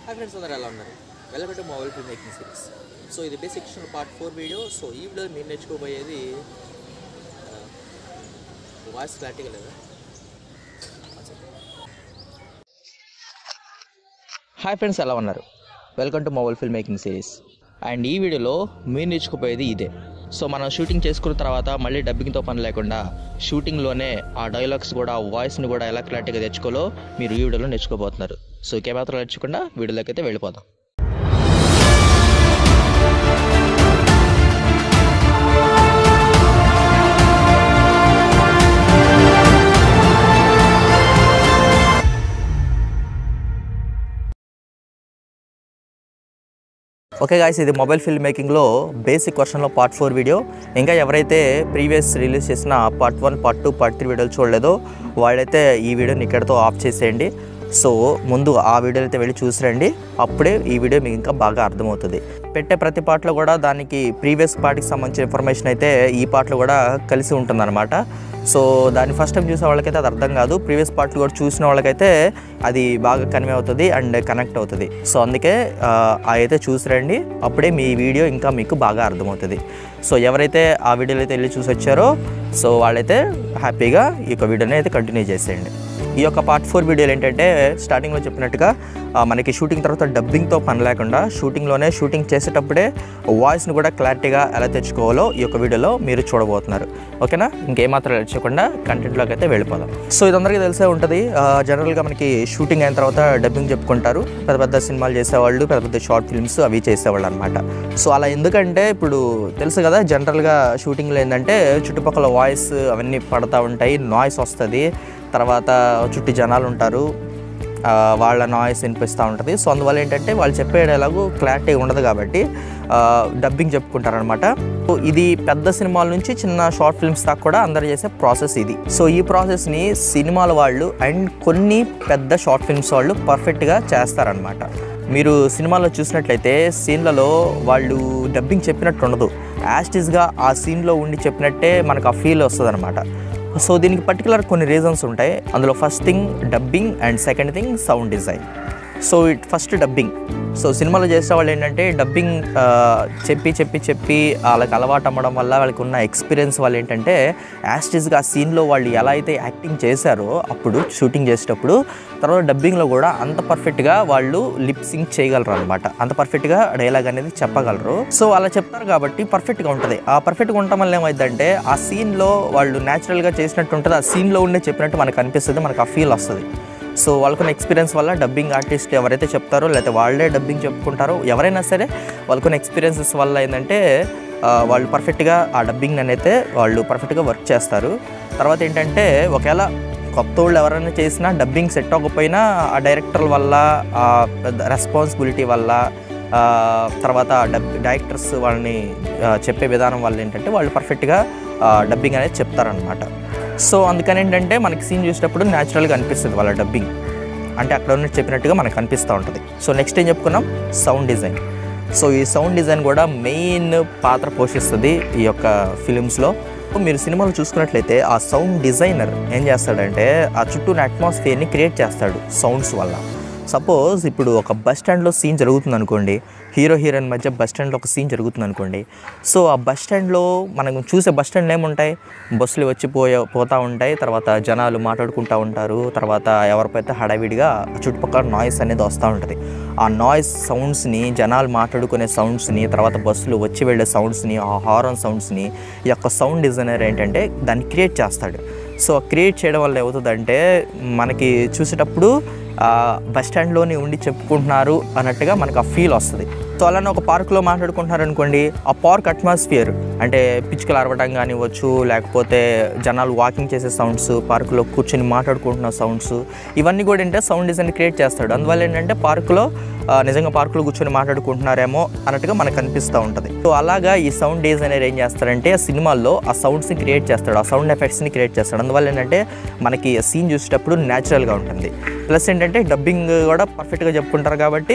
hi friends అందరూ ఎలా ఉన్నారు welcome to mobile film making series so ఇది basic part four video so ఈ వీడియో మీరు నేర్చుకోబోయేది వాయిస్ క్లారిటీగా లేదా హాయ్ ఫ్రెండ్స్ ఎలా ఉన్నారు welcome to mobile film making series and ఈ వీడియోలో మీరు నేర్చుకోపోయేది ఇదే సో మనం షూటింగ్ చేసుకున్న తర్వాత మళ్ళీ డబ్బింగ్తో పని లేకుండా షూటింగ్లోనే ఆ డైలాగ్స్ కూడా ఆ వాయిస్ని కూడా ఎలా క్లారిటీగా తెచ్చుకోలో మీరు ఈ వీడియోలో నేర్చుకోబోతున్నారు సో కెమెరా నేర్చుకుండా వీడియోలోకి అయితే వెళ్ళిపోదాం ఓకే గాయస్ ఇది మొబైల్ ఫిల్మ్ మేకింగ్లో బేసిక్ వర్షన్లో పార్ట్ ఫోర్ వీడియో ఇంకా ఎవరైతే ప్రీవియస్ రిలీజ్ చేసిన part one part two part three వీడియోలు చూడలేదో వాళ్ళైతే ఈ వీడియోని ఇక్కడతో ఆఫ్ చేసేయండి సో ముందు ఆ వీడియోలు అయితే వెళ్ళి చూసిరండి అప్పుడే ఈ వీడియో మీకు ఇంకా బాగా అర్థమవుతుంది పెట్టే ప్రతి పార్ట్లో కూడా దానికి ప్రీవియస్ పార్ట్కి సంబంధించిన ఇన్ఫర్మేషన్ అయితే ఈ పార్ట్లో కూడా కలిసి ఉంటుందన్నమాట సో దాన్ని ఫస్ట్ టైం చూసే వాళ్ళకైతే అది అర్థం కాదు ప్రీవియస్ పార్ట్లు కూడా చూసిన వాళ్ళకైతే అది బాగా కన్వే అవుతుంది అండ్ కనెక్ట్ అవుతుంది సో అందుకే ఆ, అయితే చూసిరండి అప్పుడే మీ వీడియో ఇంకా మీకు బాగా అర్థమవుతుంది సో ఎవరైతే ఆ వీడియోలో అయితే వెళ్ళి చూసి వచ్చారో సో వాళ్ళైతే హ్యాపీగా ఈ యొక్క వీడియోని అయితే కంటిన్యూ చేసేయండి ఈ యొక్క పార్ట్ ఫోర్ వీడియోలు ఏంటంటే స్టార్టింగ్లో చెప్పినట్టుగా ఆ, మనకి షూటింగ్ తర్వాత డబ్బింగ్తో పని లేకుండా షూటింగ్లోనే షూటింగ్ చేసేటప్పుడే వాయిస్ని కూడా క్లారిటీగా ఎలా తెచ్చుకోవాలో ఈ యొక్క వీడియోలో మీరు చూడబోతున్నారు ఓకేనా ఇంకేమాత్రం తెచ్చకుండా కంటెంట్లోకి అయితే వెళ్ళిపోదాం సో ఇది అందరికీ తెలిసే ఉంటుంది జనరల్గా మనకి షూటింగ్ అయిన తర్వాత డబ్బింగ్ చెప్పుకుంటారు పెద్ద పెద్ద సినిమాలు చేసేవాళ్ళు పెద్ద పెద్ద షార్ట్ ఫిల్మ్స్ అవి చేసేవాళ్ళు అనమాట సో అలా ఎందుకంటే ఇప్పుడు తెలుసు కదా జనరల్గా షూటింగ్లో ఏంటంటే చుట్టుపక్కల వాయిస్ అవన్నీ పడతా ఉంటాయి నాయిస్ వస్తుంది తర్వాత చుట్టూ జనాలు ఉంటారు ఆ, వాళ్ళ నాయిస్ వినిపిస్తూ ఉంటుంది సో అందువల్ల ఏంటంటే వాళ్ళు చెప్పే డైలాగు క్లారిటీ ఉండదు కాబట్టి డబ్బింగ్ చెప్పుకుంటారనమాట సో ఇది పెద్ద సినిమాల నుంచి చిన్న షార్ట్ ఫిల్మ్స్ దాకా కూడా అందరు చేసే ప్రాసెస్ ఇది సో ఈ ప్రాసెస్ని సినిమాల వాళ్ళు అండ్ కొన్ని పెద్ద షార్ట్ ఫిల్మ్స్ వాళ్ళు పర్ఫెక్ట్గా చేస్తారనమాట మీరు సినిమాలో చూసినట్లయితే సీన్లలో వాళ్ళు డబ్బింగ్ చెప్పినట్టు ఉండదు యాస్టిస్గా ఆ సీన్లో ఉండి చెప్పినట్టే మనకు ఆ ఫీల్ వస్తుంది అనమాట సో దీనికి పర్టికులర్ కొన్ని రీజన్స్ ఉంటాయి అందులో first thing dubbing and second thing sound design so it first dubbing so సినిమాలో చేసే వాళ్ళు ఏంటంటే డబ్బింగ్ ఆ, చెప్పి చెప్పి చెప్పి వాళ్ళకి అలవాటు అమ్మడం వల్ల వాళ్ళకి ఉన్న ఎక్స్పీరియన్స్ వల్ల ఏంటంటే యాస్టిస్గా ఆ సీన్లో వాళ్ళు ఎలా అయితే యాక్టింగ్ చేశారో అప్పుడు షూటింగ్ చేసేటప్పుడు తర్వాత డబ్బింగ్లో కూడా అంత పర్ఫెక్ట్గా వాళ్ళు లిప్ సింక్ చేయగలరు అనమాట అంత పర్ఫెక్ట్గా డైలాగ్ అనేది చెప్పగలరు సో అలా చెప్తారు కాబట్టి పర్ఫెక్ట్గా ఉంటుంది ఆ పర్ఫెక్ట్గా ఉండటం వల్ల ఏమైందంటే ఆ సీన్లో వాళ్ళు న్యాచురల్గా చేసినట్టు ఉంటుంది ఆ సీన్లో ఉండే చెప్పినట్టు మనకు అనిపిస్తుంది మనకు ఆ ఫీల్ వస్తుంది సో వాళ్ళకున్న ఎక్స్పీరియన్స్ వల్ల డబ్బింగ్ ఆర్టిస్ట్ ఎవరైతే చెప్తారో లేకపోతే వాళ్ళే డబ్బింగ్ చెప్పుకుంటారో ఎవరైనా సరే వాళ్ళకున్న ఎక్స్పీరియన్సెస్ వల్ల ఏంటంటే ఆ, వాళ్ళు పర్ఫెక్ట్గా ఆ డబ్బింగ్ అయితే వాళ్ళు పర్ఫెక్ట్గా వర్క్ చేస్తారు తర్వాత ఏంటంటే ఒకవేళ కొత్త వాళ్ళు ఎవరైనా చేసినా డబ్బింగ్ సెట్ అవ్వకపోయినా ఆ డైరెక్టర్ల వల్ల ఆ రెస్పాన్సిబిలిటీ వల్ల ఆ, తర్వాత డబ్ డైరెక్టర్స్ వాళ్ళని ఆ, చెప్పే విధానం వల్ల ఏంటంటే వాళ్ళు పర్ఫెక్ట్గా డబ్బింగ్ అనేది చెప్తారనమాట సో అందుకని ఏంటంటే మనకి సీన్ చూసేటప్పుడు న్యాచురల్గా అనిపిస్తుంది వాళ్ళ డబ్బింగ్ అంటే అక్కడ ఉన్నట్టు చెప్పినట్టుగా మనకు అనిపిస్తూ ఉంటుంది సో నెక్స్ట్ ఏం చెప్పుకున్నాం సౌండ్ డిజైన్ సో ఈ సౌండ్ డిజైన్ కూడా మెయిన్ పాత్ర పోషిస్తుంది ఈ యొక్క ఫిలిమ్స్లో మీరు సినిమాలు చూసుకున్నట్లయితే ఆ సౌండ్ డిజైనర్ ఏం చేస్తాడంటే ఆ చుట్టూ అట్మాస్ఫియర్ని క్రియేట్ చేస్తాడు సౌండ్స్ వల్ల సపోజ్ ఇప్పుడు ఒక బస్ స్టాండ్లో సీన్ జరుగుతుంది అనుకోండి హీరో హీరోయిన్ మధ్య బస్ స్టాండ్లో ఒక సీన్ జరుగుతుంది అనుకోండి సో ఆ బస్ స్టాండ్లో మనం చూసే బస్ స్టాండ్లో ఏముంటాయి బస్సులు వచ్చి పోయే పోతూ ఉంటాయి తర్వాత జనాలు మాట్లాడుకుంటూ ఉంటారు తర్వాత ఎవరిపైతే హడావిడిగా చుట్టుపక్కల నాయిస్ అనేది వస్తూ ఉంటుంది ఆ నాయిస్ సౌండ్స్ని జనాలు మాట్లాడుకునే సౌండ్స్ని తర్వాత బస్సులు వచ్చి వెళ్ళే సౌండ్స్ని ఆ హారన్ సౌండ్స్ని ఈ యొక్క సౌండ్ డిజైనర్ ఏంటంటే దాన్ని క్రియేట్ చేస్తాడు సో క్రియేట్ చేయడం వల్ల ఏమవుతుందంటే మనకి చూసేటప్పుడు ఆ, బస్ స్టాండ్లోని ఉండి చెప్పుకుంటున్నారు అన్నట్టుగా మనకు ఆ ఫీల్ వస్తుంది సో అలానే ఒక పార్కులో మాట్లాడుకుంటున్నారు అనుకోండి ఆ పార్క్ అట్మాస్ఫియర్ అంటే పిచ్చుకలు అరవడం కానివ్వచ్చు లేకపోతే జనాలు వాకింగ్ చేసే సౌండ్స్ పార్కులో కూర్చొని మాట్లాడుకుంటున్న సౌండ్స్ ఇవన్నీ కూడా ఏంటంటే సౌండ్ డిజైన్ క్రియేట్ చేస్తాడు అందువల్ల ఏంటంటే పార్కులో ఆ, నిజంగా పార్కులో కూర్చొని మాట్లాడుకుంటున్నారేమో అన్నట్టుగా మనకు అనిపిస్తూ ఉంటుంది సో అలాగా ఈ సౌండ్ డిజైనర్ ఏం చేస్తాడంటే సినిమాల్లో ఆ సౌండ్స్ని క్రియేట్ చేస్తాడు ఆ సౌండ్ ఎఫెక్ట్స్ని క్రియేట్ చేస్తాడు అందువల్ల ఏంటంటే మనకి సీన్ చూసేటప్పుడు న్యాచురల్గా ఉంటుంది ప్లస్ ఏంటంటే డబ్బింగ్ కూడా పర్ఫెక్ట్గా చెప్పుకుంటారు కాబట్టి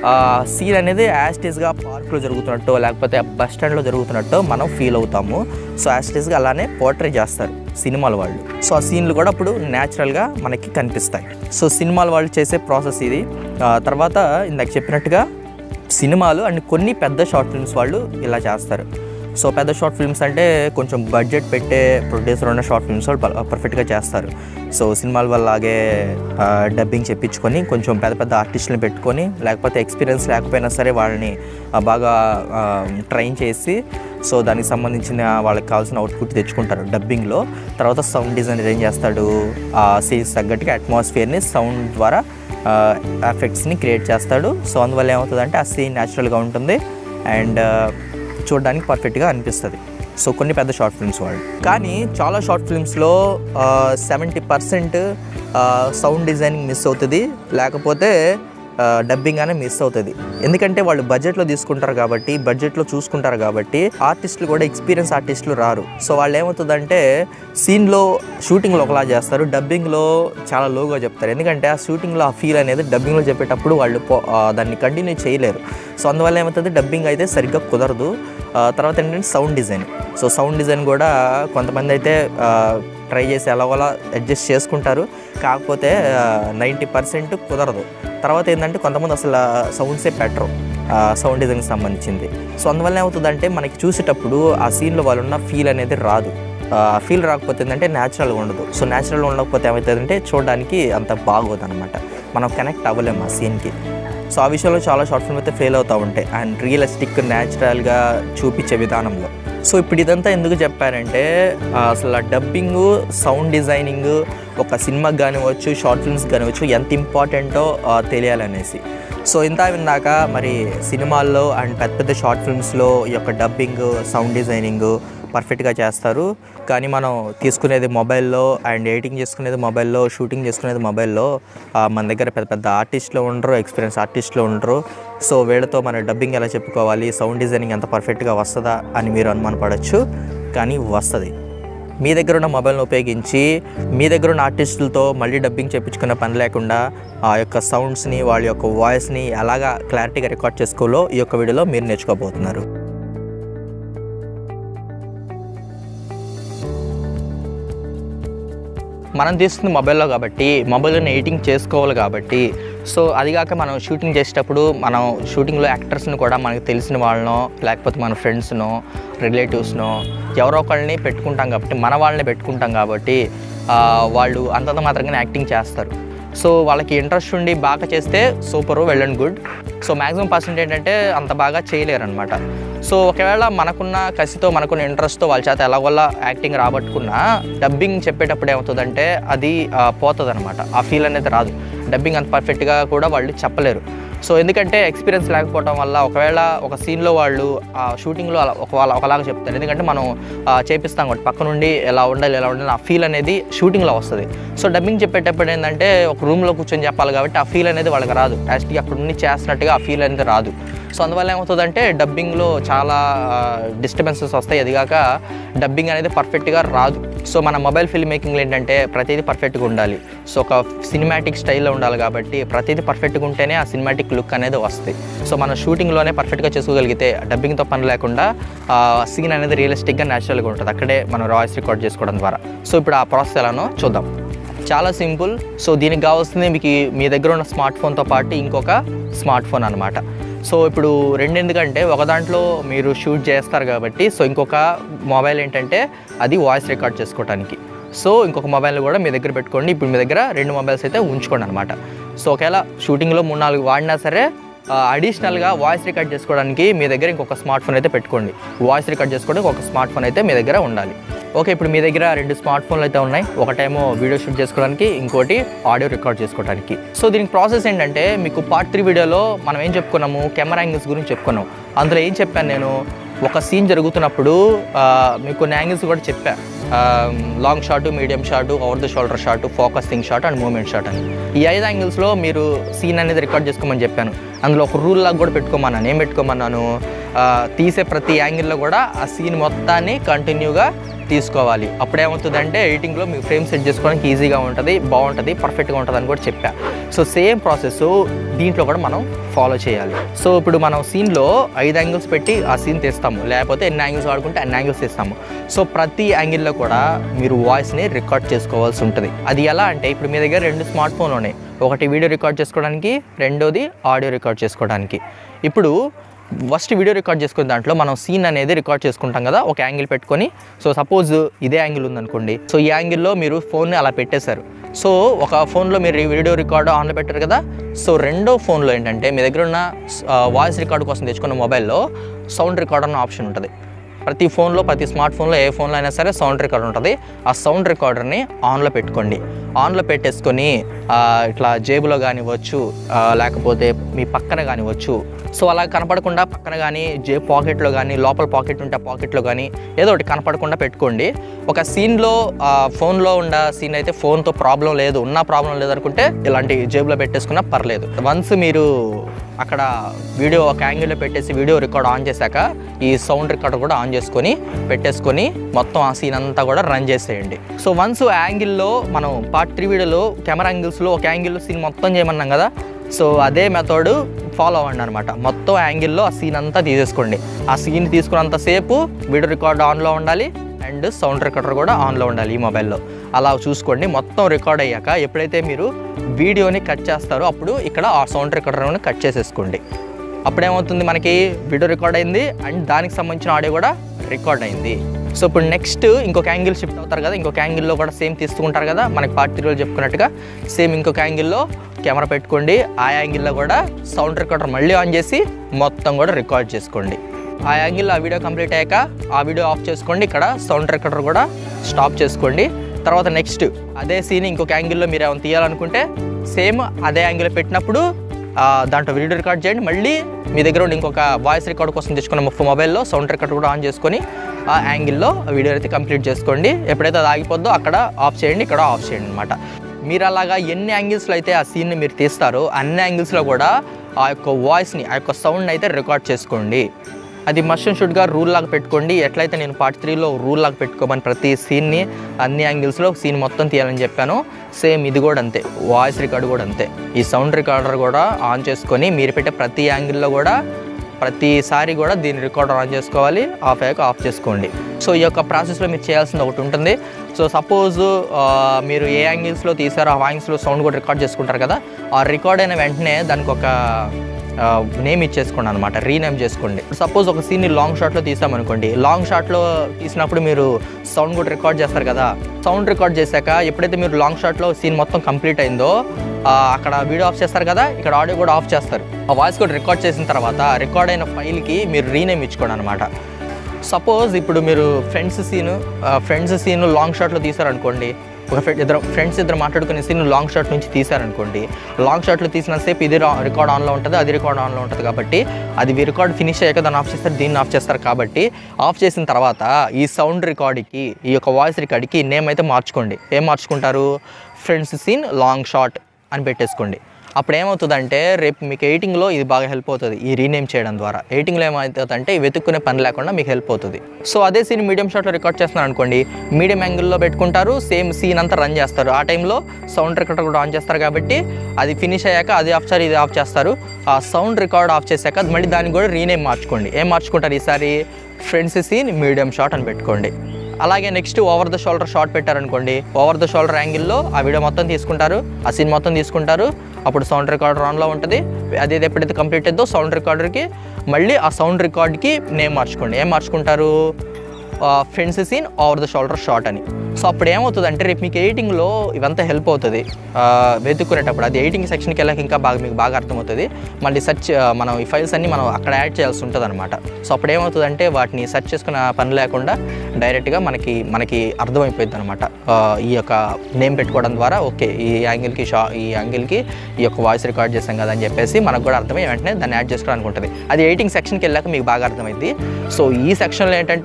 సీన్ అనేది యాస్టీస్గా పార్క్లో జరుగుతున్నట్టు లేకపోతే బస్ స్టాండ్లో జరుగుతున్నట్టు మనం ఫీల్ అవుతాము సో యాస్టీస్గా అలానే పోర్ట్రే చేస్తారు సినిమాల వాళ్ళు సో ఆ సీన్లు కూడా అప్పుడు న్యాచురల్గా మనకి కనిపిస్తాయి సో సినిమాల వాళ్ళు చేసే ప్రాసెస్ ఇది ఆ, తర్వాత ఇందాక చెప్పినట్టుగా సినిమాలు అండ్ కొన్ని పెద్ద షార్ట్ ఫిల్మ్స్ వాళ్ళు ఇలా చేస్తారు సో పెద్ద షార్ట్ ఫిల్మ్స్ అంటే కొంచెం బడ్జెట్ పెట్టే ప్రొడ్యూసర్ ఉన్న షార్ట్ ఫిల్మ్స్ వాళ్ళు ప- పర్ఫెక్ట్గా చేస్తారు సో సినిమాల వల్ల అలాగే డబ్బింగ్ చెప్పించుకొని కొంచెం పెద్ద పెద్ద ఆర్టిస్టులను పెట్టుకొని లేకపోతే ఎక్స్పీరియన్స్ లేకపోయినా సరే వాళ్ళని ఆ, బాగా ట్రైన్ చేసి సో దానికి సంబంధించిన వాళ్ళకి కావాల్సిన అవుట్పుట్ తెచ్చుకుంటారు డబ్బింగ్లో తర్వాత సౌండ్ డిజైన్ అరేంజ్ చేస్తాడు ఆ సీన్స్ తగ్గట్టుగా అట్మాస్ఫియర్ని సౌండ్ ద్వారా ఎఫెక్ట్స్ని క్రియేట్ చేస్తాడు సో అందువల్ల ఏమవుతుందంటే ఆ సీన్ న్యాచురల్గా ఉంటుంది అండ్ చూడడానికి పర్ఫెక్ట్గా అనిపిస్తుంది సో కొన్ని పెద్ద షార్ట్ ఫిల్మ్స్ వాళ్ళు కానీ చాలా షార్ట్ ఫిల్మ్స్లో seventy percent sound designing miss అవుతుంది లేకపోతే డబ్బింగ్ అనే మిస్ అవుతుంది ఎందుకంటే వాళ్ళు బడ్జెట్లో తీసుకుంటారు కాబట్టి బడ్జెట్లో చూసుకుంటారు కాబట్టి ఆర్టిస్టులు కూడా ఎక్స్పీరియన్స్ ఆర్టిస్టులు రారు సో వాళ్ళు ఏమవుతుందంటే సీన్లో షూటింగ్లో ఒకలా చేస్తారు డబ్బింగ్లో చాలా లోగా చెప్తారు ఎందుకంటే ఆ షూటింగ్లో ఆ ఫీల్ అనేది డబ్బింగ్లో చెప్పేటప్పుడు వాళ్ళు పో- ఆ, దాన్ని కంటిన్యూ చేయలేరు సో అందువల్ల ఏమవుతుంది డబ్బింగ్ అయితే సరిగ్గా కుదరదు ఆ, తర్వాత ఏంటంటే sound design so sound design కూడా కొంతమంది అయితే ట్రై చేసి ఎలాగోలా అడ్జస్ట్ చేసుకుంటారు కాకపోతే నైంటీ పర్సెంట్ కుదరదు తర్వాత ఏంటంటే కొంతమంది అసలు సౌండ్సే పెట్టరు సౌండ్ డిజైన్కి సంబంధించింది సో అందువల్ల ఏమవుతుందంటే మనకి చూసేటప్పుడు ఆ సీన్లో వాళ్ళు ఉన్న ఫీల్ అనేది రాదు ఫీల్ రాకపోతే ఏంటంటే న్యాచురల్గా ఉండదు సో న్యాచురల్గా ఉండకపోతే ఏమవుతుందంటే చూడడానికి అంత బాగోదు అనమాట మనం కనెక్ట్ అవ్వలేము ఆ సీన్కి సో ఆ విషయంలో చాలా షార్ట్ ఫిల్మ్ అయితే ఫెయిల్ అవుతూ ఉంటాయి అండ్ రియలిస్టిక్ న్యాచురల్గా చూపించే విధానంలో సో ఇప్పుడు ఇదంతా ఎందుకు చెప్పారంటే ఆ, అసలు డబ్బింగ్ సౌండ్ డిజైనింగ్ ఒక సినిమాకి కానివచ్చు షార్ట్ ఫిల్మ్స్ కానివచ్చు ఎంత ఇంపార్టెంటో ఆ, తెలియాలనేసి సో ఇంత విన్నాక మరి సినిమాల్లో అండ్ పెద్ద పెద్ద షార్ట్ ఫిల్మ్స్లో ఈ యొక్క డబ్బింగ్ సౌండ్ డిజైనింగ్ పర్ఫెక్ట్గా చేస్తారు కానీ మనం తీసుకునేది మొబైల్లో అండ్ ఎడిటింగ్ చేసుకునేది మొబైల్లో షూటింగ్ చేసుకునేది మొబైల్లో ఆ, మన దగ్గర పెద్ద పెద్ద ఆర్టిస్టులు ఉండరు ఎక్స్పీరియన్స్ ఆర్టిస్టులు ఉండరు సో వీళ్ళతో మన డబ్బింగ్ ఎలా చెప్పుకోవాలి సౌండ్ డిజైనింగ్ ఎంత పర్ఫెక్ట్గా వస్తుందా అని మీరు అనుమానపడచ్చు కానీ వస్తుంది మీ దగ్గర ఉన్న మొబైల్ని ఉపయోగించి మీ దగ్గర ఉన్న ఆర్టిస్టులతో మళ్ళీ డబ్బింగ్ చెప్పించుకునే పని లేకుండా ఆ యొక్క సౌండ్స్ని వాళ్ళ యొక్క వాయిస్ని ఎలాగా క్లారిటీగా రికార్డ్ చేసుకోవాలో ఈ యొక్క వీడియోలో మీరు నేర్చుకోబోతున్నారు మనం తీస్తుంది మొబైల్లో కాబట్టి మొబైల్లోనే ఎడిటింగ్ చేసుకోవాలి కాబట్టి సో అదిగాక మనం షూటింగ్ చేసేటప్పుడు మనం షూటింగ్లో యాక్టర్స్ని కూడా మనకు తెలిసిన వాళ్ళనో లేకపోతే మన ఫ్రెండ్స్నో రిలేటివ్స్నో ఎవరో ఒకళ్ళని పెట్టుకుంటాం కాబట్టి మన వాళ్ళని పెట్టుకుంటాం కాబట్టి ఆ, వాళ్ళు అంతంత మాత్రంగానే యాక్టింగ్ చేస్తారు సో వాళ్ళకి ఇంట్రెస్ట్ ఉండి బాగా చేస్తే super well and good so maximum percent ఏంటంటే అంత బాగా చేయలేరు అనమాట సో ఒకవేళ మనకున్న కసితో మనకున్న ఇంట్రెస్ట్తో వాళ్ళ చేత ఎలాగోలా యాక్టింగ్ రాబట్టుకున్నా డబ్బింగ్ చెప్పేటప్పుడు ఏమవుతుందంటే అది పోతుంది అనమాట ఆ ఫీల్ అనేది రాదు డబ్బింగ్ అంత పర్ఫెక్ట్గా కూడా వాళ్ళు చెప్పలేరు సో ఎందుకంటే ఎక్స్పీరియన్స్ లేకపోవడం వల్ల ఒకవేళ ఒక సీన్లో వాళ్ళు ఆ షూటింగ్లో అలా ఒక వాళ్ళ ఒకలాగా చెప్తారు ఎందుకంటే మనం ఆ, చేపిస్తాం కాబట్టి పక్క నుండి ఎలా ఉండాలి ఎలా ఉండాలి ఆ ఫీల్ అనేది షూటింగ్లో వస్తుంది సో డబ్బింగ్ చెప్పేటప్పుడు ఏంటంటే ఒక రూమ్లో కూర్చొని చెప్పాలి కాబట్టి ఆ ఫీల్ అనేది వాళ్ళకి రాదు యాక్చువల్లీ అక్కడ నుండి చేస్తున్నట్టుగా ఆ ఫీల్ అనేది రాదు సో అందువల్ల ఏమవుతుందంటే డబ్బింగ్లో చాలా డిస్టర్బెన్సెస్ వస్తాయి అదిగాక డబ్బింగ్ అనేది పర్ఫెక్ట్గా రాదు సో మన మొబైల్ ఫిల్మ్ మేకింగ్లో ఏంటంటే ప్రతిదీ పర్ఫెక్ట్గా ఉండాలి సో ఒక సినిమాటిక్ స్టైల్లో ఉండాలి కాబట్టి ప్రతిదీ పర్ఫెక్ట్గా ఉంటేనే ఆ సినిమాటిక్ లుక్ అనేది వస్తుంది సో మన షూటింగ్లోనే పర్ఫెక్ట్గా చేసుకోగలిగితే డబ్బింగ్తో పని లేకుండా సీన్ అనేది రియలిస్టిక్గా న్యాచురల్గా ఉంటుంది అక్కడే మనం వాయిస్ రికార్డ్ చేసుకోవడం ద్వారా సో ఇప్పుడు ఆ ప్రాసెస్ ఎలానో చూద్దాం చాలా సింపుల్ సో దీనికి కావాల్సింది మీకు ఈ- మీ దగ్గర ఉన్న స్మార్ట్ ఫోన్తో పాటు ఇంకొక స్మార్ట్ ఫోన్ అనమాట సో ఇప్పుడు రెండు ఎందుకంటే ఒక దాంట్లో మీరు షూట్ చేస్తారు కాబట్టి సో ఇంకొక మొబైల్ ఏంటంటే అది వాయిస్ రికార్డ్ చేసుకోవడానికి సో ఇంకొక మొబైల్ కూడా మీ దగ్గర పెట్టుకోండి ఇప్పుడు మీ దగ్గర రెండు మొబైల్స్ అయితే ఉంచుకోండి అనమాట సో ఒకవేళ షూటింగ్లో మూడు నాలుగు వాడినా సరే అడిషనల్గా వాయిస్ రికార్డ్ చేసుకోవడానికి మీ దగ్గర ఇంకొక స్మార్ట్ ఫోన్ అయితే పెట్టుకోండి వాయిస్ రికార్డ్ చేసుకోవడానికి ఒక స్మార్ట్ ఫోన్ అయితే మీ దగ్గర ఉండాలి ఓకే ఇప్పుడు మీ దగ్గర రెండు స్మార్ట్ ఫోన్లు అయితే ఉన్నాయి ఒకటేమో వీడియో షూట్ చేసుకోవడానికి ఇంకోటి ఆడియో రికార్డ్ చేసుకోవడానికి సో దీనికి ప్రాసెస్ ఏంటంటే మీకు పార్ట్ త్రీ వీడియోలో మనం ఏం చెప్పుకున్నాము కెమెరా యాంగిల్స్ గురించి చెప్పుకున్నాం అందులో ఏం చెప్పాను నేను ఒక సీన్ జరుగుతున్నప్పుడు ఆ, మీకు కొన్ని యాంగిల్స్ కూడా చెప్పా long shot medium shot over the shoulder shot focusing shot and moment shot అని ఈ ఐదు యాంగిల్స్లో మీరు సీన్ అనేది రికార్డ్ చేసుకోమని చెప్పాను అందులో ఒక రూల్ లాగా కూడా పెట్టుకోమన్నాను ఏం పెట్టుకోమన్నాను ఆ, తీసే ప్రతి యాంగిల్లో కూడా ఆ సీన్ మొత్తాన్ని కంటిన్యూగా తీసుకోవాలి అప్పుడేమవుతుందంటే ఎడిటింగ్లో మీకు ఫ్రేమ్ సెట్ చేసుకోవడానికి ఈజీగా ఉంటుంది బాగుంటుంది పర్ఫెక్ట్గా ఉంటుంది అని కూడా చెప్పా సో సేమ్ ప్రాసెస్ దీంట్లో కూడా మనం ఫాలో చేయాలి సో ఇప్పుడు మనం సీన్లో ఐదు యాంగిల్స్ పెట్టి ఆ సీన్ తీస్తాము లేకపోతే ఎన్ని యాంగిల్స్ వాడుకుంటే అన్ని యాంగిల్స్ తీస్తాము సో ప్రతి యాంగిల్లో కూడా మీరు వాయిస్ని రికార్డ్ చేసుకోవాల్సి ఉంటుంది అది ఎలా అంటే ఇప్పుడు మీ దగ్గర రెండు స్మార్ట్ ఫోన్లు ఉన్నాయి ఒకటి వీడియో రికార్డ్ చేసుకోవడానికి రెండోది ఆడియో రికార్డ్ చేసుకోవడానికి ఇప్పుడు ఫస్ట్ వీడియో రికార్డ్ చేసుకునే దాంట్లో మనం సీన్ అనేది రికార్డ్ చేసుకుంటాం కదా ఒక యాంగిల్ పెట్టుకొని సో సపోజ్ ఇదే యాంగిల్ ఉందనుకోండి సో ఈ యాంగిల్లో మీరు ఫోన్ని అలా పెట్టేశారు సో ఒక ఫోన్లో మీరు ఈ వీడియో రికార్డ్ ఆన్లో పెట్టారు కదా సో రెండో ఫోన్లో ఏంటంటే మీ దగ్గర ఉన్న వాయిస్ రికార్డ్ కోసం తెచ్చుకున్న మొబైల్లో సౌండ్ రికార్డ్ అన్న ఆప్షన్ ఉంటుంది ప్రతి ఫోన్లో ప్రతి స్మార్ట్ ఫోన్లో ఏ ఫోన్లో అయినా సరే సౌండ్ రికార్డర్ ఉంటుంది ఆ సౌండ్ రికార్డర్ని ఆన్లో పెట్టుకోండి ఆన్లో పెట్టేసుకొని ఆ, ఇట్లా జేబులో కానివ్వచ్చు ఆ, లేకపోతే మీ పక్కన కానివ్వచ్చు సో అలా కనపడకుండా పక్కన కానీ జే పాకెట్లో కానీ లోపల పాకెట్ ఉంటే ఆ పాకెట్లో కానీ ఏదో ఒకటి కనపడకుండా పెట్టుకోండి ఒక సీన్లో ఫోన్లో ఉన్న సీన్ అయితే ఫోన్తో ప్రాబ్లం లేదు ఉన్న ప్రాబ్లం లేదు అనుకుంటే ఇలాంటి జేబులో పెట్టేసుకున్నా పర్లేదు వన్స్ మీరు అక్కడ వీడియో ఒక యాంగిల్లో పెట్టేసి వీడియో రికార్డ్ ఆన్ చేశాక ఈ సౌండ్ రికార్డర్ కూడా ఆన్ చేసుకొని పెట్టేసుకొని మొత్తం ఆ సీన్ అంతా కూడా రన్ చేసేయండి సో వన్స్ యాంగిల్లో మనం పార్ట్ త్రీ వీడియోలో కెమెరా యాంగిల్స్లో ఒక యాంగిల్లో సీన్ మొత్తం చేయమన్నాం కదా సో అదే మెథడ్ ఫాలో అవ్వండి అనమాట మొత్తం యాంగిల్లో ఆ సీన్ అంతా తీసేసుకోండి ఆ సీన్ తీసుకున్నంతసేపు వీడియో రికార్డ్ ఆన్లో ఉండాలి అండ్ సౌండ్ రికార్డర్ కూడా ఆన్లో ఉండాలి ఈ మొబైల్లో అలా చూసుకోండి మొత్తం రికార్డ్ అయ్యాక ఎప్పుడైతే మీరు వీడియోని కట్ చేస్తారో అప్పుడు ఇక్కడ ఆ సౌండ్ రికార్డర్ని కట్ చేసేసుకోండి అప్పుడేమవుతుంది మనకి వీడియో రికార్డ్ అయింది అండ్ దానికి సంబంధించిన ఆడియో కూడా రికార్డ్ అయింది సో ఇప్పుడు నెక్స్ట్ ఇంకొక యాంగిల్ షిఫ్ట్ అవుతారు కదా ఇంకొక యాంగిల్లో కూడా సేమ్ తీసుకుంటారు కదా మనకి పార్ట్ త్రీలో చెప్పుకున్నట్టుగా సేమ్ ఇంకొక యాంగిల్లో కెమెరా పెట్టుకోండి ఆ యాంగిల్లో కూడా సౌండ్ రికార్డర్ మళ్ళీ ఆన్ చేసి మొత్తం కూడా రికార్డ్ చేసుకోండి ఆ యాంగిల్లో ఆ వీడియో కంప్లీట్ అయ్యాక ఆ వీడియో ఆఫ్ చేసుకోండి ఇక్కడ సౌండ్ రికార్డర్ కూడా స్టాప్ చేసుకోండి తర్వాత నెక్స్ట్ అదే సీన్ ఇంకొక యాంగిల్లో మీరు ఏమైనా తీయాలనుకుంటే సేమ్ అదే యాంగిల్ పెట్టినప్పుడు ఆ, దాంట్లో వీడియో రికార్డ్ చేయండి మళ్ళీ మీ దగ్గర ఉండి ఇంకొక వాయిస్ రికార్డ్ కోసం తెచ్చుకున్న మొ- మొబైల్లో సౌండ్ రికార్డ్ కూడా ఆన్ చేసుకొని ఆ యాంగిల్లో వీడియో అయితే కంప్లీట్ చేసుకోండి ఎప్పుడైతే అది ఆగిపోద్దో అక్కడ ఆఫ్ చేయండి ఇక్కడ ఆఫ్ చేయండి అనమాట మీరు అలాగా ఎన్ని యాంగిల్స్లో అయితే ఆ సీన్ని మీరు తీస్తారో అన్ని యాంగిల్స్లో కూడా ఆ యొక్క వాయిస్ని ఆ యొక్క సౌండ్ అయితే రికార్డ్ చేసుకోండి అది మస్ట్ షుడ్గా రూల్ లాగా పెట్టుకోండి ఎట్లయితే నేను పార్ట్ త్రీలో రూల్ లాగా పెట్టుకోమని ప్రతి సీన్ని అన్ని యాంగిల్స్లో సీన్ మొత్తం తీయాలని చెప్పాను సేమ్ ఇది కూడా అంతే వాయిస్ రికార్డ్ కూడా అంతే ఈ సౌండ్ రికార్డర్ కూడా ఆన్ చేసుకొని మీరు పెట్టే ప్రతి యాంగిల్లో కూడా ప్రతిసారి కూడా దీని రికార్డర్ ఆన్ చేసుకోవాలి ఆఫ్ అయ్యాక ఆఫ్ చేసుకోండి సో ఈ యొక్క ప్రాసెస్లో మీరు చేయాల్సింది ఒకటి ఉంటుంది సో సపోజ్ మీరు ఏ యాంగిల్స్లో తీసారో ఆ యాంగిల్స్లో సౌండ్ కూడా రికార్డ్ చేసుకుంటారు కదా ఆ రికార్డ్ అయిన వెంటనే దానికి ఒక నేమ్ ఇచ్చేసుకోండి అనమాట రీనేమ్ చేసుకోండి సపోజ్ ఒక సీన్ని లాంగ్ షాట్లో తీసామనుకోండి లాంగ్ షాట్లో తీసినప్పుడు మీరు సౌండ్ కూడా రికార్డ్ చేస్తారు కదా సౌండ్ రికార్డ్ చేశాక ఎప్పుడైతే మీరు లాంగ్ షాట్లో సీన్ మొత్తం కంప్లీట్ అయిందో ఆ, అక్కడ వీడియో ఆఫ్ చేస్తారు కదా ఇక్కడ ఆడియో కూడా ఆఫ్ చేస్తారు ఆ వాయిస్ కూడా రికార్డ్ చేసిన తర్వాత రికార్డ్ అయిన ఫైల్కి మీరు రీనేమ్ ఇచ్చుకోండి అనమాట సపోజ్ ఇప్పుడు మీరు friends scene friends scene long షాట్లో తీసారనుకోండి ఒక ఫ్రెండ్ ఇద్దరు ఫ్రెండ్స్ ఇద్దరు మాట్లాడుకునే సీన్ లాంగ్ షాట్ నుంచి తీసారనుకోండి లాంగ్ షాట్లో తీసినంతసేపు ఇది రికార్డ్ ఆన్లో ఉంటుంది అది రికార్డ్ ఆన్లో ఉంటుంది కాబట్టి అది రికార్డ్ ఫినిష్ అయ్యాక దాన్ని ఆఫ్ చేస్తారు దీన్ని ఆఫ్ చేస్తారు కాబట్టి ఆఫ్ చేసిన తర్వాత ఈ సౌండ్ రికార్డ్కి ఈ యొక్క వాయిస్ రికార్డ్కి నేమ్ అయితే మార్చుకోండి ఏం మార్చుకుంటారు ఫ్రెండ్స్ సీన్ లాంగ్ షాట్ అని పెట్టేసుకోండి అప్పుడు ఏమవుతుందంటే రేపు మీకు ఎయిటింగ్లో ఇది బాగా హెల్ప్ అవుతుంది ఈ రీనేమ్ చేయడం ద్వారా ఎయిటింగ్లో ఏమవుతుందంటే ఈ వెతుక్కునే పని లేకుండా మీకు హెల్ప్ అవుతుంది సో అదే సీన్ మీడియం షాట్లో రికార్డ్ చేస్తున్నారు అనుకోండి మీడియం యాంగిల్లో పెట్టుకుంటారు సేమ్ సీన్ అంతా రన్ చేస్తారు ఆ టైంలో సౌండ్ రికార్డర్ కూడా ఆన్ చేస్తారు కాబట్టి అది ఫినిష్ అయ్యాక అది ఆఫ్ చేస్తారు ఇది ఆఫ్ చేస్తారు ఆ సౌండ్ రికార్డ్ ఆఫ్ చేశాక మళ్ళీ దాన్ని కూడా రీనేమ్ మార్చుకోండి ఏం మార్చుకుంటారు ఈసారి ఫ్రెండ్స్ సీన్ మీడియం షాట్ అని పెట్టుకోండి అలాగే next over the shoulder shot పెట్టారనుకోండి ఓవర్ ద షోల్డర్ యాంగిల్లో ఆ వీడియో మొత్తం తీసుకుంటారు ఆ సీన్ మొత్తం తీసుకుంటారు అప్పుడు సౌండ్ రికార్డర్ ఆన్లో ఉంటుంది అది ఎప్పుడైతే కంప్లీట్ అయిద్దో సౌండ్ రికార్డర్కి మళ్ళీ ఆ సౌండ్ రికార్డ్కి నేమ్ మార్చుకోండి ఏం మార్చుకుంటారు friends scene over the shoulder shot అని సో అప్పుడు ఏమవుతుందంటే రేపు మీకు ఎడిటింగ్లో ఇవంతా హెల్ప్ అవుతుంది ఆ, వెతుక్కునేటప్పుడు అది ఎడిటింగ్ సెక్షన్కి వెళ్ళాక ఇంకా బాగా మీకు బాగా అర్థమవుతుంది మళ్ళీ సెర్చ్ మనం ఈ ఫైల్స్ అన్ని మనం అక్కడ యాడ్ చేయాల్సి ఉంటుంది అనమాట సో అప్పుడు ఏమవుతుందంటే వాటిని సెర్చ్ చేసుకున్న పని లేకుండా డైరెక్ట్గా మనకి మనకి అర్థమైపోయింది అనమాట ఈ యొక్క నేమ్ పెట్టుకోవడం ద్వారా ఓకే ఈ యాంగిల్కి షా ఈ యాంగిల్కి ఈ యొక్క వాయిస్ రికార్డ్ చేసాం కదా అని చెప్పేసి మనకు కూడా అర్థమై వెంటనే దాన్ని యాడ్ చేసుకోవడానికి ఉంటుంది అది ఎడిటింగ్ సెక్షన్కి వెళ్ళాక మీకు బాగా అర్థమైంది సో ఈ సెక్షన్లో ఏంటంటే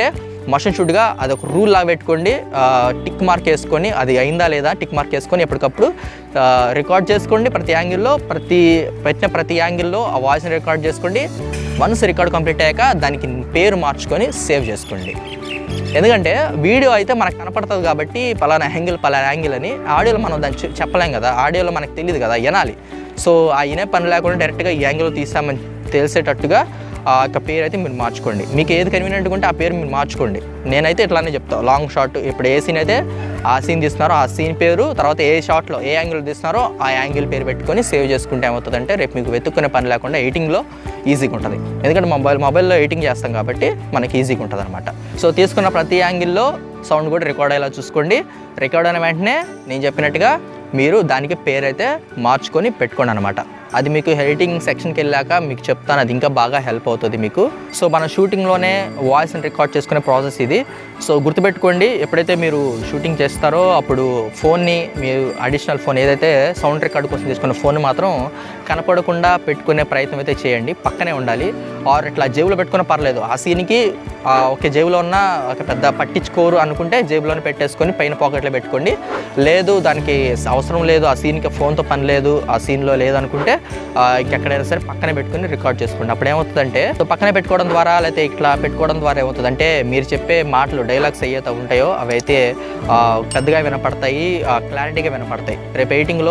మషన్ షూట్గా అది ఒక రూల్ లాగా పెట్టుకోండి ఆ, టిక్ మార్క్ వేసుకొని అది అయిందా లేదా టిక్ మార్క్ వేసుకొని ఎప్పటికప్పుడు ఆ, రికార్డ్ చేసుకోండి ప్రతి యాంగిల్లో ప్రతి పెట్టిన ప్రతి యాంగిల్లో ఆ వాయిస్ని రికార్డ్ చేసుకోండి వన్స్ రికార్డ్ కంప్లీట్ అయ్యాక దానికి పేరు మార్చుకొని సేవ్ చేసుకోండి ఎందుకంటే వీడియో అయితే మనకు కనపడుతుంది కాబట్టి పలానా యాంగిల్ పలానా యాంగిల్ అని ఆడియోలో మనం దాన్ని చె- చెప్పలేం కదా ఆడియోలో మనకు తెలియదు కదా వినాలి సో ఆ వినే పని లేకుండా డైరెక్ట్గా ఈ యాంగిల్ తీసామని తెలిసేటట్టుగా ఆ యొక్క పేరు అయితే మీరు మార్చుకోండి మీకు ఏది కన్వీనియంట్గా ఉంటే ఆ పేరు మీరు మార్చుకోండి నేనైతే ఇట్లానే చెప్తాను లాంగ్ షాట్ ఇప్పుడు ఏ సీన్ అయితే ఆ సీన్ తీస్తున్నారో ఆ సీన్ పేరు తర్వాత ఏ షాట్లో ఏ యాంగిల్ తీస్తున్నారో ఆ యాంగిల్ పేరు పెట్టుకొని సేవ్ చేసుకుంటే ఏమవుతుందంటే రేపు మీకు వెతుక్కునే పని లేకుండా ఎడిటింగ్లో ఈజీగా ఉంటుంది ఎందుకంటే మొబైల్ మొబైల్లో ఎడిటింగ్ చేస్తాం కాబట్టి మనకి ఈజీగా ఉంటుంది అనమాట సో తీసుకున్న ప్రతి యాంగిల్లో సౌండ్ కూడా రికార్డ్ అయ్యేలా చూసుకోండి రికార్డ్ అయిన వెంటనే నేను చెప్పినట్టుగా మీరు దానికి పేరు అయితే మార్చుకొని పెట్టుకోండి అనమాట అది మీకు ఎడిటింగ్ సెక్షన్కి వెళ్ళాక మీకు చెప్తాను అది ఇంకా బాగా హెల్ప్ అవుతుంది మీకు సో మన షూటింగ్లోనే వాయిస్ని రికార్డ్ చేసుకునే ప్రాసెస్ ఇది సో గుర్తుపెట్టుకోండి ఎప్పుడైతే మీరు షూటింగ్ చేస్తారో అప్పుడు ఫోన్ని మీరు అడిషనల్ ఫోన్ ఏదైతే సౌండ్ రికార్డ్ కోసం తీసుకున్న ఫోన్ మాత్రం కనపడకుండా పెట్టుకునే ప్రయత్నం అయితే చేయండి పక్కనే ఉండాలి ఆర్ ఇట్లా జేబులో పెట్టుకున్న పర్లేదు ఆ సీన్కి ఒక జేబులో ఉన్న ఒక పెద్ద పట్టించుకోరు అనుకుంటే జేబులోనే పెట్టేసుకొని పైన పాకెట్లో పెట్టుకోండి లేదు దానికి అవసరం లేదు ఆ సీన్కి ఫోన్తో పని లేదు ఆ సీన్లో లేదు అనుకుంటే ఆ, ఇంకెక్కడైనా సరే పక్కనే పెట్టుకొని రికార్డ్ చేసుకోండి అప్పుడు ఏమవుతుందంటే సో పక్కనే పెట్టుకోవడం ద్వారా లేకపోతే ఇట్లా పెట్టుకోవడం ద్వారా ఏమవుతుందంటే మీరు చెప్పే మాటలు డైలాగ్స్ ఏవైతే ఉంటాయో అవి అయితే ఆ, పెద్దగా వినపడతాయి క్లారిటీగా వినపడతాయి రేపు ఎయిటింగ్లో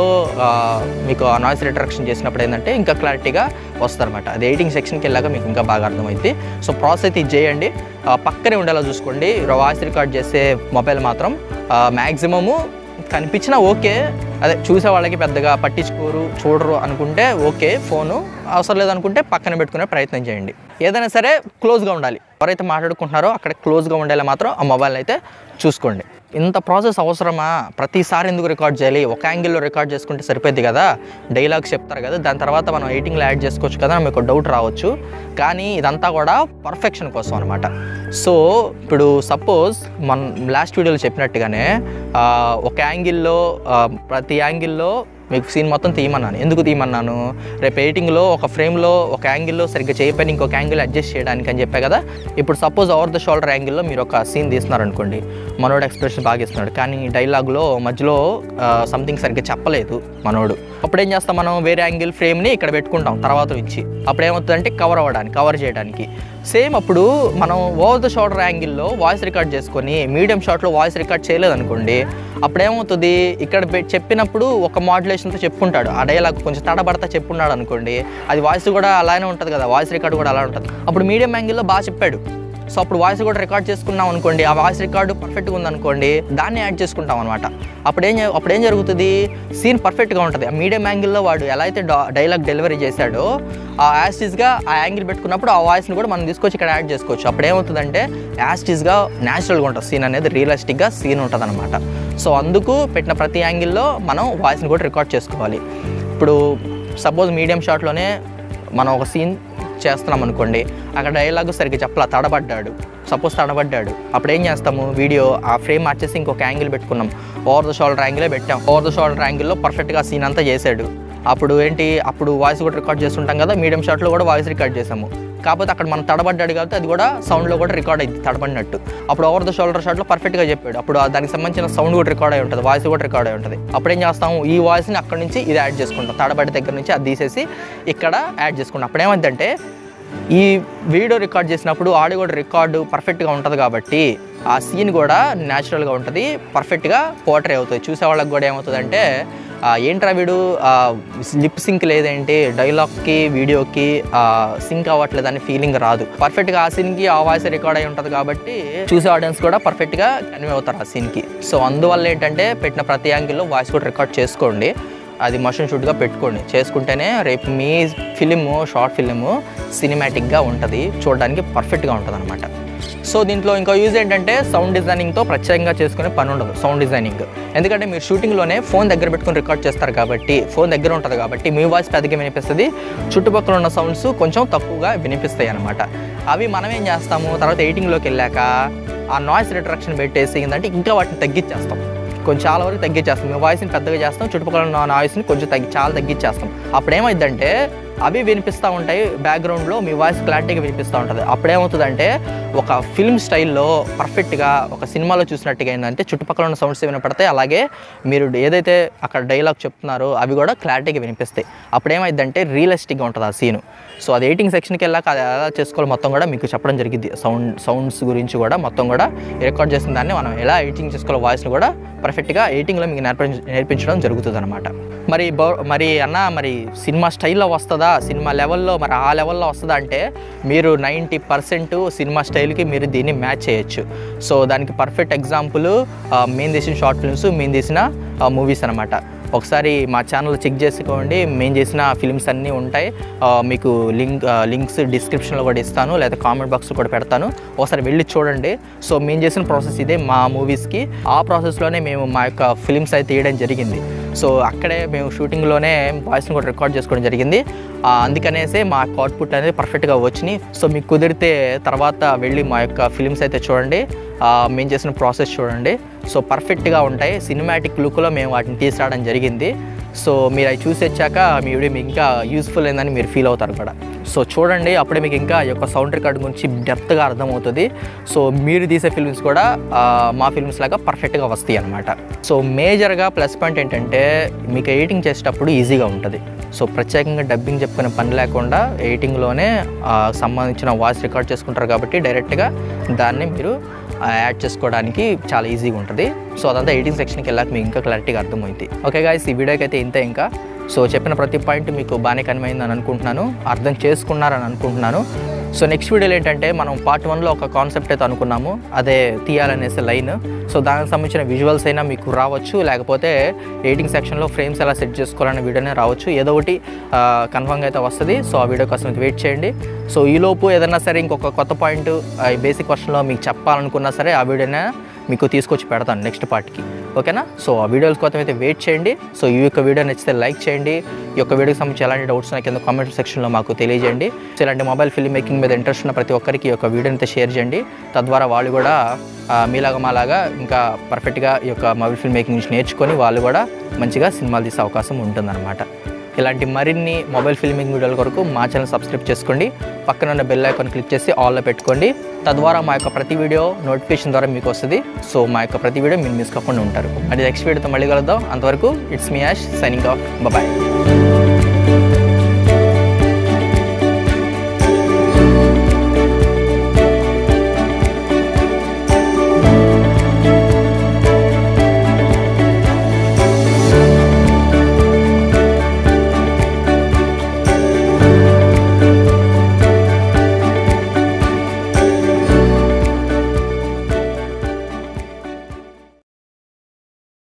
మీకు ఆ నాయిస్ రిట్రక్షన్ చేసినప్పుడు ఏంటంటే ఇంకా క్లారిటీగా వస్తుందన్నమాట అది ఎయిటింగ్ సెక్షన్కి వెళ్ళాక మీకు ఇంకా బాగా అర్థమైంది సో ప్రాసెస్ అయితే ఇది చేయండి ఆ, పక్కనే ఉండేలా చూసుకోండి వాయిస్ రికార్డ్ చేసే మొబైల్ మాత్రం మ్యాక్సిమము కనిపించినా ఓకే అదే చూసే వాళ్ళకి పెద్దగా పట్టించుకోరు చూడరు అనుకుంటే ఓకే ఫోను అవసరం లేదనుకుంటే పక్కన పెట్టుకునే ప్రయత్నం చేయండి ఏదైనా సరే క్లోజ్గా ఉండాలి ఎవరైతే మాట్లాడుకుంటున్నారో అక్కడ క్లోజ్గా ఉండేలా మాత్రం ఆ మొబైల్ అయితే చూసుకోండి ఇంత ప్రాసెస్ అవసరమా ప్రతిసారి ఎందుకు రికార్డ్ చేయాలి ఒక యాంగిల్లో రికార్డ్ చేసుకుంటే సరిపోద్ది కదా డైలాగ్స్ చెప్తారు కదా దాని తర్వాత మనం ఎయిటింగ్లో యాడ్ చేసుకోవచ్చు కదా మీకు డౌట్ రావచ్చు కానీ ఇదంతా కూడా పర్ఫెక్షన్ కోసం అనమాట సో ఇప్పుడు సపోజ్ మన లాస్ట్ వీడియోలో చెప్పినట్టుగానే ఆ, ఒక యాంగిల్లో ఆ, ప్రతి యాంగిల్లో మీకు సీన్ మొత్తం తీయమన్నాను ఎందుకు తీయమన్నాను రేపు ఎయిటింగ్లో ఒక ఫ్రేమ్లో ఒక యాంగిల్లో సరిగ్గా చేయకపోయినా ఇంకొక యాంగిల్ అడ్జస్ట్ చేయడానికి అని చెప్పా కదా ఇప్పుడు సపోజ్ ఓవర్ ద షోల్డర్ యాంగిల్లో మీరు ఒక సీన్ తీస్తున్నారు అనుకోండి మనోడు ఎక్స్ప్రెషన్ బాగా ఇస్తున్నాడు కానీ డైలాగ్లో మధ్యలో సంథింగ్ సరిగ్గా చెప్పలేదు మనోడు అప్పుడు ఏం చేస్తాం మనం వేరే యాంగిల్ ఫ్రేమ్ని ఇక్కడ పెట్టుకుంటాం తర్వాత ఇచ్చి అప్పుడు ఏమవుతుందంటే కవర్ అవ్వడానికి కవర్ చేయడానికి సేమ్ అప్పుడు మనం ఓవర్ ద షోల్డర్ యాంగిల్లో వాయిస్ రికార్డ్ చేసుకొని మీడియం షాట్లో వాయిస్ రికార్డ్ చేయలేదు అనుకోండి అప్పుడు ఏమవుతుంది ఇక్కడ పె- చెప్పినప్పుడు ఒక మాడ్యులేషన్తో చెప్పుకుంటాడు ఆ డైలాగ్ కొంచెం తడబడతా చెప్పున్నాడు అనుకోండి అది వాయిస్ కూడా అలానే ఉంటుంది కదా వాయిస్ రికార్డ్ కూడా అలా ఉంటుంది అప్పుడు మీడియం యాంగిల్లో బాగా చెప్పాడు సో అప్పుడు వాయిస్ కూడా రికార్డ్ చేసుకున్నాం అనుకోండి ఆ వాయిస్ రికార్డు పర్ఫెక్ట్గా ఉందనుకోండి దాన్ని యాడ్ చేసుకుంటాం అనమాట అప్పుడు ఏం జ- అప్పుడు ఏం జరుగుతుంది సీన్ పర్ఫెక్ట్గా ఉంటుంది ఆ మీడియం యాంగిల్లో వాడు ఎలా అయితే డైలాగ్ డెలివరీ చేశాడో ఆ యాస్టీస్గా ఆ యాంగిల్ పెట్టుకున్నప్పుడు ఆ వాయిస్ని కూడా మనం తీసుకొచ్చి ఇక్కడ యాడ్ చేసుకోవచ్చు అప్పుడు ఏమవుతుందంటే యాస్టీస్గా న్యాచురల్గా ఉంటుంది సీన్ అనేది రియలిస్టిక్గా సీన్ ఉంటుంది అనమాట సో అందుకు పెట్టిన ప్రతి యాంగిల్లో మనం వాయిస్ని కూడా రికార్డ్ చేసుకోవాలి ఇప్పుడు సపోజ్ మీడియం షాట్లోనే మనం ఒక సీన్ చేస్తున్నాం అనుకోండి అక్కడ డైలాగ్ సరిగ్గా చెప్పలా తడబడ్డాడు సపోజ్ తడబడ్డాడు అప్పుడు ఏం చేస్తాము వీడియో ఆ ఫ్రేమ్ మార్చేసి ఇంకొక యాంగిల్ పెట్టుకున్నాం ఓవర్ ద షోల్డర్ యాంగిలే పెట్టాం ఓవర్ ద షోల్డర్ యాంగిల్లో పర్ఫెక్ట్గా సీన్ అంతా చేశాడు అప్పుడు ఏంటి అప్పుడు వాయిస్ కూడా రికార్డ్ చేస్తుంటాం కదా మీడియం షాట్లో కూడా వాయిస్ రికార్డ్ చేసాము కాకపోతే అక్కడ మనం తడబడ్డాడు కాబట్టి అది కూడా సౌండ్లో కూడా రికార్డ్ అయింది తడబడినట్టు అప్పుడు ఓవర్ ద షోల్డర్ షాట్లో పర్ఫెక్ట్గా చెప్పాడు అప్పుడు ఆ దానికి సంబంధించిన సౌండ్ కూడా రికార్డ్ అయి ఉంటుంది వాయిస్ కూడా రికార్డ్ అయి ఉంటుంది అప్పుడు ఏం చేస్తాము ఈ వాయిస్ని అక్కడ నుంచి ఇది యాడ్ చేసుకుంటాం తడబడి దగ్గర నుంచి అది తీసేసి ఇక్కడ యాడ్ చేసుకుంటాం అప్పుడు ఏమైందంటే ఈ వీడియో రికార్డ్ చేసినప్పుడు ఆడియో కూడా రికార్డు పర్ఫెక్ట్గా ఉంటుంది కాబట్టి ఆ సీన్ కూడా న్యాచురల్గా ఉంటుంది పర్ఫెక్ట్గా పోర్ట్రే అవుతుంది చూసే వాళ్ళకి కూడా ఏమవుతుందంటే ఆ, ఏంట్రా వీడు లిప్ సింక్ లేదేంటి డైలాగ్కి వీడియోకి సింక్ అవ్వట్లేదు అని ఫీలింగ్ రాదు పర్ఫెక్ట్గా ఆ సీన్కి ఆ వాయిస్ రికార్డ్ అయి ఉంటుంది కాబట్టి చూసే ఆడియన్స్ కూడా పర్ఫెక్ట్గా కన్వే అవుతారు ఆ సీన్కి సో అందువల్ల ఏంటంటే పెట్టిన ప్రతి యాంగిల్లో వాయిస్ కూడా రికార్డ్ చేసుకోండి అది మోషన్ షూట్గా పెట్టుకోండి చేసుకుంటేనే రేపు మీ ఫిలిము షార్ట్ ఫిలిము సినిమాటిక్గా ఉంటుంది చూడడానికి పర్ఫెక్ట్గా ఉంటుంది అనమాట సో దీంట్లో ఇంకో యూజ్ ఏంటంటే సౌండ్ డిజైనింగ్తో ప్రత్యేకంగా చేసుకునే పని ఉండదు సౌండ్ డిజైనింగ్ ఎందుకంటే మీరు షూటింగ్లోనే ఫోన్ దగ్గర పెట్టుకుని రికార్డ్ చేస్తారు కాబట్టి ఫోన్ దగ్గర ఉంటుంది కాబట్టి మీ వాయిస్ పెద్దగా వినిపిస్తుంది చుట్టుపక్కల ఉన్న సౌండ్స్ కొంచెం తక్కువగా వినిపిస్తాయి అనమాట అవి మనం ఏం చేస్తాము తర్వాత ఎయిటింగ్లోకి వెళ్ళాక ఆ నాయిస్ రిట్రక్షన్ పెట్టేసి ఏంటంటే ఇంకా వాటిని తగ్గించేస్తాం కొంచెం చాలా వరకు తగ్గించేస్తాం మీ వాయిస్ని పెద్దగా చేస్తాం చుట్టుపక్కల ఉన్న నాయిస్ని కొంచెం తగ్గి చాలా తగ్గించేస్తాం అప్పుడు ఏమైందంటే అవి వినిపిస్తూ ఉంటాయి బ్యాక్గ్రౌండ్లో మీ వాయిస్ క్లారిటీగా వినిపిస్తూ ఉంటుంది అప్పుడేమవుతుందంటే ఒక ఫిల్మ్ స్టైల్లో పర్ఫెక్ట్గా ఒక సినిమాలో చూసినట్టుగా ఏంటంటే చుట్టుపక్కల ఉన్న సౌండ్స్ వినపడతాయి అలాగే మీరు ఏదైతే అక్కడ డైలాగ్ చెప్తున్నారో అవి కూడా క్లారిటీగా వినిపిస్తాయి అప్పుడు ఏమైందంటే రియలిస్టిక్గా ఉంటుంది ఆ సీను సో అది ఎయిటింగ్ సెక్షన్కి వెళ్ళాక అది ఎలా చేసుకోవాలి మొత్తం కూడా మీకు చెప్పడం జరిగింది సౌండ్ సౌండ్స్ గురించి కూడా మొత్తం కూడా రికార్డ్ చేసిన దాన్ని మనం ఎలా ఎడిటింగ్ చేసుకోవాలి వాయిస్ని కూడా పర్ఫెక్ట్గా ఎడిటింగ్లో మీకు నేర్పించ నేర్పించడం జరుగుతుంది అనమాట మరి బౌ- మరి అన్న మరి సినిమా స్టైల్లో వస్తుందా సినిమా లెవెల్లో మరి ఆ లెవెల్లో వస్తుందా అంటే మీరు నైంటీ పర్సెంట్ సినిమా స్టైల్కి మీరు దీన్ని మ్యాచ్ చేయొచ్చు సో దానికి పర్ఫెక్ట్ ఎగ్జాంపుల్ మేము తీసిన షార్ట్ ఫిల్మ్స్ మేము తీసిన మూవీస్ అనమాట ఒకసారి మా ఛానల్ చెక్ చేసుకోండి మేము చేసిన ఫిల్మ్స్ అన్నీ ఉంటాయి ఆ, మీకు లింక్ ఆ, లింక్స్ డిస్క్రిప్షన్లో కూడా ఇస్తాను లేదా కామెంట్ బాక్స్లో కూడా పెడతాను ఒకసారి వెళ్ళి చూడండి సో మేము చేసిన ప్రాసెస్ ఇదే మా మూవీస్కి ఆ ప్రాసెస్లోనే మేము మా యొక్క ఫిల్మ్స్ అయితే తీయడం జరిగింది సో అక్కడే మేము షూటింగ్లోనే వాయిస్ని కూడా రికార్డ్ చేసుకోవడం జరిగింది ఆ, అందుకనేసే మా అవుట్పుట్ అనేది పర్ఫెక్ట్గా వచ్చినాయి సో మీకు కుదిరితే తర్వాత వెళ్ళి మా యొక్క ఫిల్మ్స్ అయితే చూడండి ఆ, మేము చేసిన ప్రాసెస్ చూడండి సో పర్ఫెక్ట్గా ఉంటాయి సినిమాటిక్ లుక్లో మేము వాటిని తీసుకురావడం జరిగింది సో మీరు అవి చూసి వచ్చాక మీ వీడియో మీకు ఇంకా యూస్ఫుల్ అయిందని మీరు ఫీల్ అవుతారు కూడా సో చూడండి అప్పుడే మీకు ఇంకా ఈ యొక్క సౌండ్ రికార్డ్ గురించి డెప్త్గా అర్థమవుతుంది సో మీరు తీసే ఫిల్మ్స్ కూడా ఆ, మా ఫిల్మ్స్ లాగా పర్ఫెక్ట్గా వస్తాయి అనమాట సో మేజర్గా ప్లస్ పాయింట్ ఏంటంటే మీకు ఎడిటింగ్ చేసేటప్పుడు ఈజీగా ఉంటుంది సో ప్రత్యేకంగా డబ్బింగ్ చెప్పుకునే పని లేకుండా ఎడిటింగ్లోనే ఆ, సంబంధించిన వాయిస్ రికార్డ్ చేసుకుంటారు కాబట్టి డైరెక్ట్గా దాన్ని మీరు ఆ, యాడ్ చేసుకోవడానికి చాలా ఈజీగా ఉంటుంది సో అదంతా ఎయిటింగ్ సెక్షన్కి వెళ్ళాక మీకు ఇంకా క్లారిటీగా అర్థమైంది ఓకే గాయస్ ఈ వీడియోకి అయితే ఇంతే ఇంకా సో చెప్పిన ప్రతి పాయింట్ మీకు బాగానే కన్వైందని అనుకుంటున్నాను అర్థం చేసుకున్నారని అనుకుంటున్నాను సో నెక్స్ట్ వీడియోలో ఏంటంటే మనం పార్ట్ వన్లో ఒక కాన్సెప్ట్ అయితే అనుకున్నాము అదే తీయాలనేసి లైన్ సో దానికి సంబంధించిన విజువల్స్ అయినా మీకు రావచ్చు లేకపోతే ఎడిటింగ్ సెక్షన్లో ఫ్రేమ్స్ ఎలా సెట్ చేసుకోవాలనే వీడియోనే రావచ్చు ఏదో ఒకటి కన్ఫర్మ్గా అయితే వస్తుంది సో ఆ వీడియో కోసం అయితే వెయిట్ చేయండి సో ఈలోపు ఏదైనా సరే ఇంకొక కొత్త పాయింట్ బేసిక్ వర్షన్లో మీకు చెప్పాలనుకున్నా సరే ఆ వీడియోనే మీకు తీసుకొచ్చి పెడతాను నెక్స్ట్ పార్ట్కి ఓకేనా సో ఆ వీడియోల కోసం అయితే వెయిట్ చేయండి సో ఈ యొక్క వీడియో నచ్చితే లైక్ చేయండి ఈ యొక్క వీడియోకి సంబంధించి ఎలాంటి డౌట్స్ నాకు కింద కామెంట్ సెక్షన్లో మాకు తెలియజేయండి సో ఇలాంటి మొబైల్ ఫిల్మ్ మేకింగ్ మీద ఇంట్రెస్ట్ ఉన్న ప్రతి ఒక్కరికి ఈ యొక్క వీడియోని అయితే షేర్ చేయండి తద్వారా వాళ్ళు కూడా ఆ, మీలాగా మాలాగా ఇంకా పర్ఫెక్ట్గా ఈ యొక్క మొబైల్ ఫిల్మ్ మేకింగ్ నుంచి నేర్చుకొని వాళ్ళు కూడా మంచిగా సినిమాలు తీసే అవకాశం ఉంటుందన్నమాట ఇలాంటి మరిన్ని మొబైల్ ఫిల్మింగ్ వీడియోల కొరకు మా ఛానల్ సబ్స్క్రైబ్ చేసుకోండి పక్కన ఉన్న బెల్ ఐకాన్ క్లిక్ చేసి ఆల్లో పెట్టుకోండి తద్వారా మా యొక్క ప్రతి వీడియో నోటిఫికేషన్ ద్వారా మీకు వస్తుంది సో మా యొక్క ప్రతి వీడియో మీరు మిస్ కాకుండా ఉంటారు అది నెక్స్ట్ వీడియోతో మళ్ళీ కలుద్దాం అంతవరకు it's me Yash signing off bye